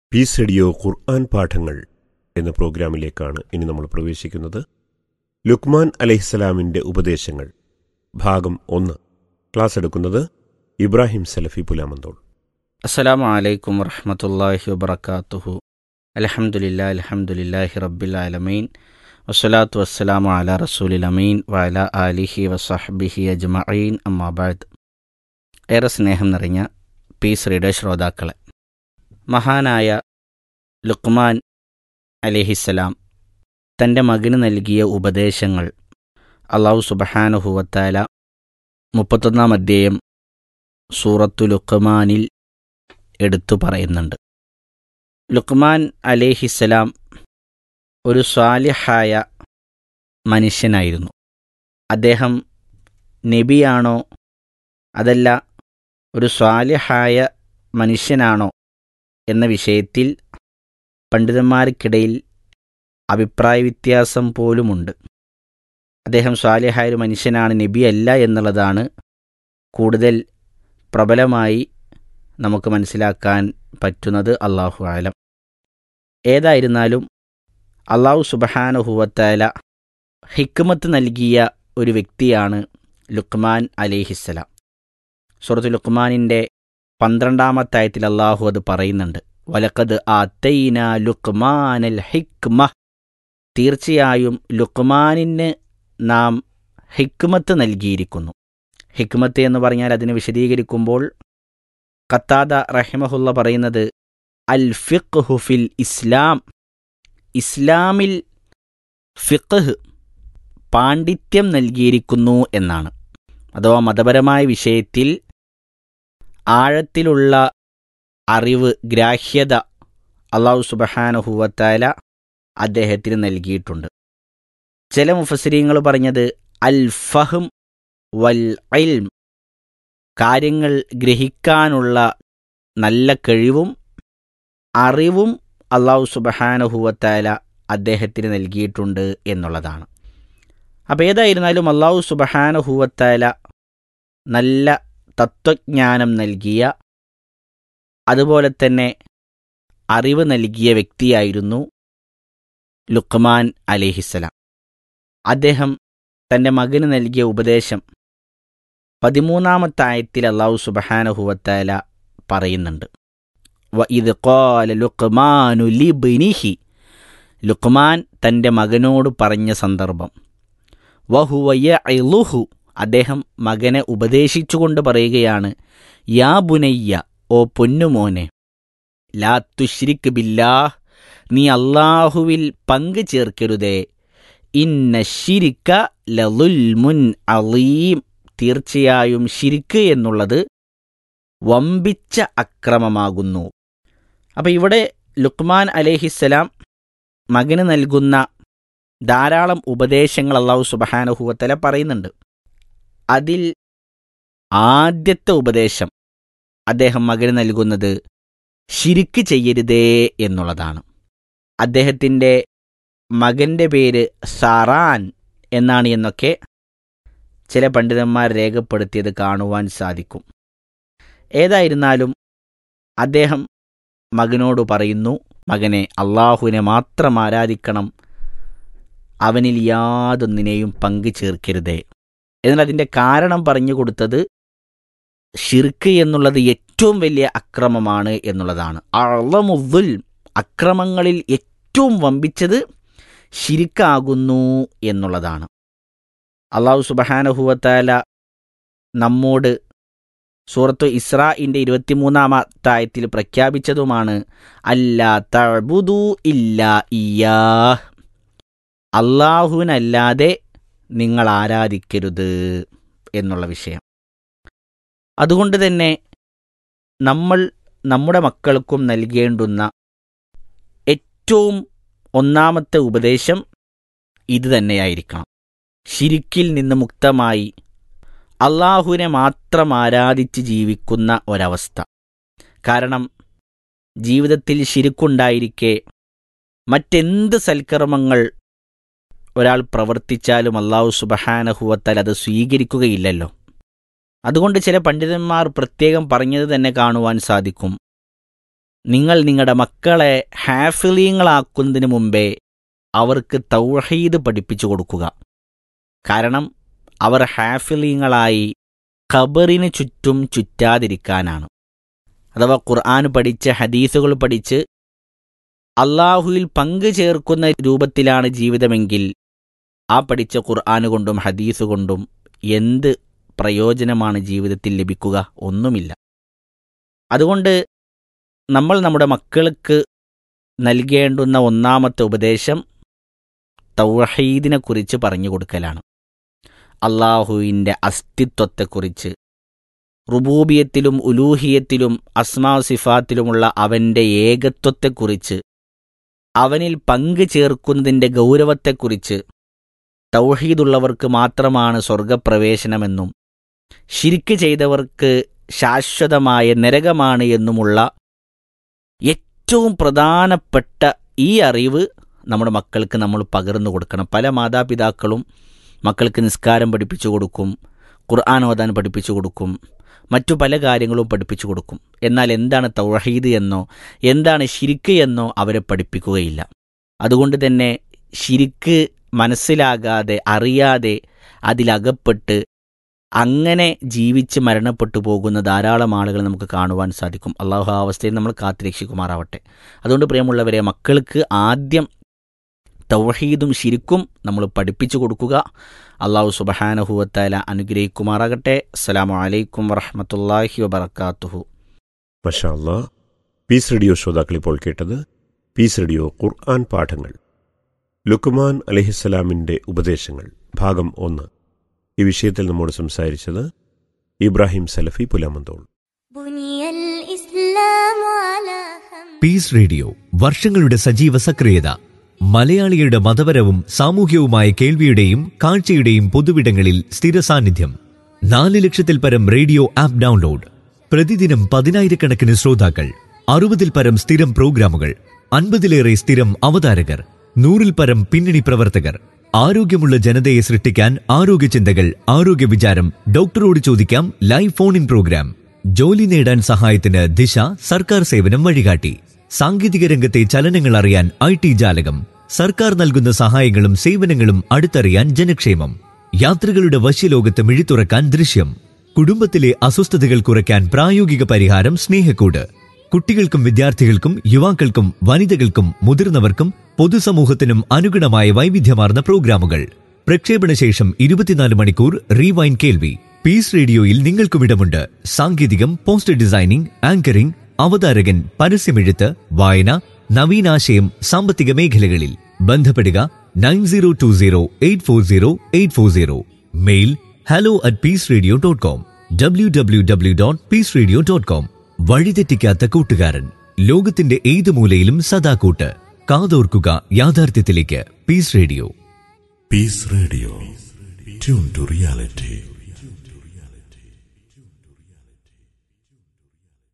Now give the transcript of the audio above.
Piece radio ഖുർആൻ പാഠങ്ങൾ എന്ന പ്രോഗ്രാമിലേക്കാണ് ഇനി നമ്മൾ പ്രവേശിക്കുന്നത് ലുക്മാൻ അലഹിസ്സലാമിൻ്റെ ഉപദേശങ്ങൾ ഭാഗം ഒന്ന് ക്ലാസ് എടുക്കുന്നത് ഇബ്രാഹിം സലഫി പുലാമന്തോൾ അസ്സലാമു അലൈക്കും വറഹമത്തല്ലാഹി വബർക്കാത്തുഹു അലഹമുല്ലാ അലഹമുല്ലാഹി റബ്ബിൽ ആലമീൻ വസ്സലാത്തു വസ്സലാമു അല റസൂലിൽ അമീൻ വഅല ആലിഹി വസഹബിഹി അജ്മഈൻ അമ്മാബാദ് ഏറെ സ്നേഹം നിറഞ്ഞ പീസ് റീഡർ ശ്രോതാക്കളെ മഹാനായ ലുക്മാൻ അലിഹിസ്സലാം തൻ്റെ മകന് നൽകിയ ഉപദേശങ്ങൾ അള്ളാഹു സുബഹാനുഹുവത്താല മുപ്പത്തൊന്നാം അധ്യായം സൂറത്തു ലുക്മാനിൽ എടുത്തു പറയുന്നുണ്ട് ലുക്മാൻ അലേഹിസ്സലാം ഒരു സ്വാലിഹായ മനുഷ്യനായിരുന്നു അദ്ദേഹം നബിയാണോ അതല്ല ഒരു സ്വാലിഹായ മനുഷ്യനാണോ എന്ന വിഷയത്തിൽ പണ്ഡിതന്മാർക്കിടയിൽ അഭിപ്രായ വ്യത്യാസം പോലുമുണ്ട് അദ്ദേഹം സ്വാലിഹായ ഒരു മനുഷ്യനാണ് നബിയല്ല എന്നുള്ളതാണ് കൂടുതൽ പ്രബലമായി നമുക്ക് മനസ്സിലാക്കാൻ പറ്റുന്നത് അള്ളാഹു ആലം ഏതായിരുന്നാലും അള്ളാഹു സുബഹാനുഹുവത്താല ഹിക്മത്ത് നൽകിയ ഒരു വ്യക്തിയാണ് ലുക്മാൻ അലിഹിസ്സലാം സുഹൃത്ത് ലുക്മാനിൻ്റെ പന്ത്രണ്ടാമത്തായത്തിൽ അള്ളാഹു അത് പറയുന്നുണ്ട് വലക്കത് ആത്തൈന ലുക്മാനൽ ഹിക്മ തീർച്ചയായും ലുക്മാനിന് നാം ഹിക്മത്ത് നൽകിയിരിക്കുന്നു ഹിക്മത്ത് എന്ന് പറഞ്ഞാൽ അതിനെ വിശദീകരിക്കുമ്പോൾ ഖത്താദ റഹിമഹുല്ല പറയുന്നത് അൽ ഫിഖ് ഫിൽ ഇസ്ലാം ഇസ്ലാമിൽ ഫിഖ് പാണ്ഡിത്യം നൽകിയിരിക്കുന്നു എന്നാണ് അഥവാ മതപരമായ വിഷയത്തിൽ ആഴത്തിലുള്ള അറിവ് ഗ്രാഹ്യത അള്ളാഹു സുബഹാനഹുവത്താല അദ്ദേഹത്തിന് നൽകിയിട്ടുണ്ട് ചില മുഫസരീങ്ങൾ പറഞ്ഞത് അൽ ഫഹം വൽ ഇൽം കാര്യങ്ങൾ ഗ്രഹിക്കാനുള്ള നല്ല കഴിവും അറിവും അള്ളാഹു സുബഹാനഹുവത്താല അദ്ദേഹത്തിന് നൽകിയിട്ടുണ്ട് എന്നുള്ളതാണ് അപ്പോൾ ഏതായിരുന്നാലും അള്ളാഹു സുബഹാനഹുവത്താല നല്ല തത്വജ്ഞാനം നൽകിയ അതുപോലെ തന്നെ അറിവ് നൽകിയ വ്യക്തിയായിരുന്നു ലുക്മാൻ അലിഹിസ്സലാം അദ്ദേഹം തൻ്റെ മകന് നൽകിയ ഉപദേശം പതിമൂന്നാമത്തെ ആയത്തിൽ അള്ളാഹു സുബഹാനഹുവത്താല പറയുന്നുണ്ട് വ ഇത് കോല ലുക്മാനു ലിബിനിഹി ലുക്മാൻ തൻ്റെ മകനോട് പറഞ്ഞ സന്ദർഭം വഹുവയ ഇലുഹു അദ്ദേഹം മകനെ ഉപദേശിച്ചുകൊണ്ട് പറയുകയാണ് യാ ബുനയ്യ ഓ പൊന്നുമോനെ ലാ തുശ്രിക് ബില്ലാഹ് നീ അള്ളാഹുവിൽ പങ്കു ചേർക്കരുതേ ഇന്ന ശിരിക്ക ലലുൽമുൻ അലീം തീർച്ചയായും ശിരിക്ക് എന്നുള്ളത് വമ്പിച്ച അക്രമമാകുന്നു അപ്പം ഇവിടെ ലുക്മാൻ അലേഹിസ്സലാം മകന് നൽകുന്ന ധാരാളം ഉപദേശങ്ങൾ അള്ളാഹു സുബഹാനഹുവത്തല പറയുന്നുണ്ട് അതിൽ ആദ്യത്തെ ഉപദേശം അദ്ദേഹം മകന് നൽകുന്നത് ശിരിക്ക് ചെയ്യരുതേ എന്നുള്ളതാണ് അദ്ദേഹത്തിൻ്റെ മകൻ്റെ പേര് സാറാൻ എന്നാണ് എന്നൊക്കെ ചില പണ്ഡിതന്മാർ രേഖപ്പെടുത്തിയത് കാണുവാൻ സാധിക്കും ഏതായിരുന്നാലും അദ്ദേഹം മകനോട് പറയുന്നു മകനെ അള്ളാഹുവിനെ മാത്രം ആരാധിക്കണം അവനിൽ യാതൊന്നിനെയും പങ്കു ചേർക്കരുതേ എന്നാൽ അതിൻ്റെ കാരണം പറഞ്ഞു കൊടുത്തത് ഷിർക്ക് എന്നുള്ളത് ഏറ്റവും വലിയ അക്രമമാണ് എന്നുള്ളതാണ് അളമുദ്ദുൽ അക്രമങ്ങളിൽ ഏറ്റവും വമ്പിച്ചത് ഷിരിക്കാകുന്നു എന്നുള്ളതാണ് അള്ളാഹു സുബഹാനഹുവത്താല നമ്മോട് സൂറത്തു ഇസ്രാഇൻ്റെ ഇരുപത്തിമൂന്നാമത്തായത്തിൽ പ്രഖ്യാപിച്ചതുമാണ് അല്ലാ തഴുതു ഇല്ല ഇയാ അള്ളാഹുവിനല്ലാതെ നിങ്ങൾ ആരാധിക്കരുത് എന്നുള്ള വിഷയം അതുകൊണ്ട് തന്നെ നമ്മൾ നമ്മുടെ മക്കൾക്കും നൽകേണ്ടുന്ന ഏറ്റവും ഒന്നാമത്തെ ഉപദേശം ഇത് തന്നെയായിരിക്കണം ഷിരിക്കിൽ നിന്ന് മുക്തമായി അള്ളാഹുവിനെ മാത്രം ആരാധിച്ച് ജീവിക്കുന്ന ഒരവസ്ഥ കാരണം ജീവിതത്തിൽ ശിരുക്കുണ്ടായിരിക്കെ മറ്റെന്ത് സൽക്കർമ്മങ്ങൾ ഒരാൾ പ്രവർത്തിച്ചാലും അള്ളാഹു സുബഹാനഹുവത്താൽ അത് സ്വീകരിക്കുകയില്ലല്ലോ അതുകൊണ്ട് ചില പണ്ഡിതന്മാർ പ്രത്യേകം പറഞ്ഞത് തന്നെ കാണുവാൻ സാധിക്കും നിങ്ങൾ നിങ്ങളുടെ മക്കളെ ഹാഫിലീങ്ങളാക്കുന്നതിന് മുമ്പേ അവർക്ക് തൗഹീദ് പഠിപ്പിച്ചു കൊടുക്കുക കാരണം അവർ ഹാഫിലീങ്ങളായി ഖബറിന് ചുറ്റും ചുറ്റാതിരിക്കാനാണ് അഥവാ ഖുർആൻ പഠിച്ച് ഹദീസുകൾ പഠിച്ച് അള്ളാഹുവിൽ പങ്കു ചേർക്കുന്ന രൂപത്തിലാണ് ജീവിതമെങ്കിൽ ആ പഠിച്ച ഖുർആൻ കൊണ്ടും ഹദീസ് കൊണ്ടും എന്ത് പ്രയോജനമാണ് ജീവിതത്തിൽ ലഭിക്കുക ഒന്നുമില്ല അതുകൊണ്ട് നമ്മൾ നമ്മുടെ മക്കൾക്ക് നൽകേണ്ടുന്ന ഒന്നാമത്തെ ഉപദേശം തൗഹീദിനെക്കുറിച്ച് പറഞ്ഞു കൊടുക്കലാണ് അള്ളാഹുവിൻ്റെ അസ്തിത്വത്തെക്കുറിച്ച് റുബൂബിയത്തിലും ഉലൂഹിയത്തിലും അസ്മാ സിഫാത്തിലുമുള്ള അവൻ്റെ ഏകത്വത്തെക്കുറിച്ച് അവനിൽ പങ്കു ചേർക്കുന്നതിൻ്റെ ഗൗരവത്തെക്കുറിച്ച് തൗഹീദുള്ളവർക്ക് മാത്രമാണ് സ്വർഗപ്രവേശനമെന്നും ശിരിക്ക് ചെയ്തവർക്ക് ശാശ്വതമായ നരകമാണ് എന്നുമുള്ള ഏറ്റവും പ്രധാനപ്പെട്ട ഈ അറിവ് നമ്മുടെ മക്കൾക്ക് നമ്മൾ പകർന്നു കൊടുക്കണം പല മാതാപിതാക്കളും മക്കൾക്ക് നിസ്കാരം പഠിപ്പിച്ചു കൊടുക്കും ഖുർആൻ ഓതാൻ പഠിപ്പിച്ചു കൊടുക്കും മറ്റു പല കാര്യങ്ങളും പഠിപ്പിച്ചു കൊടുക്കും എന്നാൽ എന്താണ് തൗഹീദ് എന്നോ എന്താണ് ശിരിക്ക് എന്നോ അവരെ പഠിപ്പിക്കുകയില്ല അതുകൊണ്ട് തന്നെ ശിരിക്ക് മനസ്സിലാകാതെ അറിയാതെ അതിലകപ്പെട്ട് അങ്ങനെ ജീവിച്ച് മരണപ്പെട്ടു പോകുന്ന ധാരാളം ആളുകൾ നമുക്ക് കാണുവാൻ സാധിക്കും അള്ളാഹു ആ അവസ്ഥയിൽ നമ്മൾ കാത്തിരക്ഷിക്കുമാറാവട്ടെ അതുകൊണ്ട് പ്രിയമുള്ളവരെ മക്കൾക്ക് ആദ്യം തൗഹീദും ശിരിക്കും നമ്മൾ പഠിപ്പിച്ചു കൊടുക്കുക അള്ളാഹു സുബഹാനഹുവത്താല അനുഗ്രഹിക്കുമാറാകട്ടെ അസ്സലാമു അലൈക്കും വറഹമത്തല്ലാഹി വബർക്കാത്തുഹു മഷാ അല്ലാ പീസ് റേഡിയോ ശ്രോതാക്കൾ ഇപ്പോൾ കേട്ടത് പീസ് റേഡിയോ ഖുർആൻ പാഠങ്ങൾ ലുക്മാൻ അലഹിസ്സലാമിൻ്റെ ഉപദേശങ്ങൾ ഭാഗം ഒന്ന് ഈ വിഷയത്തിൽ നമ്മോട് സംസാരിച്ചത് ഇബ്രാഹിം സലഫി പുലാമന്തോൾ بني الإسلام على خمس പീസ് റേഡിയോ വർഷങ്ങളുടെ സജീവ സക്രിയത മലയാളികളുടെ മതപരവും സാമൂഹ്യവുമായ കേൾവിയുടെയും കാഴ്ചയുടെയും പൊതുവിടങ്ങളിൽ സ്ഥിര സാന്നിധ്യം നാല് ലക്ഷത്തിൽ പരം റേഡിയോ ആപ്പ് ഡൗൺലോഡ് പ്രതിദിനം പതിനായിരക്കണക്കിന് ശ്രോതാക്കൾ അറുപതിൽ പരം സ്ഥിരം പ്രോഗ്രാമുകൾ അൻപതിലേറെ സ്ഥിരം അവതാരകർ നൂറിൽ പരം പിന്നണി പ്രവർത്തകർ ആരോഗ്യമുള്ള ജനതയെ സൃഷ്ടിക്കാൻ ആരോഗ്യ ചിന്തകൾ ആരോഗ്യ വിചാരം ഡോക്ടറോട് ചോദിക്കാം ലൈവ് ഫോൺ ഇൻ പ്രോഗ്രാം ജോലി നേടാൻ സഹായത്തിന് ദിശ സർക്കാർ സേവനം വഴികാട്ടി സാങ്കേതിക രംഗത്തെ ചലനങ്ങൾ അറിയാൻ ഐ ടി ജാലകം സർക്കാർ നൽകുന്ന സഹായങ്ങളും സേവനങ്ങളും അടുത്തറിയാൻ ജനക്ഷേമം യാത്രികളുടെ വശ്യലോകത്ത് മിഴിത്തുറക്കാൻ ദൃശ്യം കുടുംബത്തിലെ അസ്വസ്ഥതകൾ കുറയ്ക്കാൻ പ്രായോഗിക പരിഹാരം സ്നേഹക്കൂട് കുട്ടികൾക്കും വിദ്യാർത്ഥികൾക്കും യുവാക്കൾക്കും വനിതകൾക്കും മുതിർന്നവർക്കും പൊതുസമൂഹത്തിനും അനുഗുണമായ വൈവിധ്യമാർന്ന പ്രോഗ്രാമുകൾ പ്രക്ഷേപണ ശേഷം ഇരുപത്തിനാല് മണിക്കൂർ റീവൈൻ കേൾവി പീസ് റേഡിയോയിൽ നിങ്ങൾക്കും ഇടമുണ്ട് സാങ്കേതികം പോസ്റ്റർ ഡിസൈനിംഗ് ആങ്കറിംഗ് അവതാരകൻ പരസ്യമെഴുത്ത് വായന നവീനാശയം സാമ്പത്തിക മേഖലകളിൽ ബന്ധപ്പെടുക nine zero two zero eight four zero eight four zero mail hello at peace radio dot com W W W dot peace radio dot com വഴിതെറ്റിക്കാത്ത കൂട്ടുകാരൻ ലോകത്തിന്റെ ഏത് മൂലയിലും സദാ കൂട്ട് കാതോർക്കുക യാഥാർത്ഥ്യത്തിലേക്ക് peace radio Peace Radio. Tune to reality.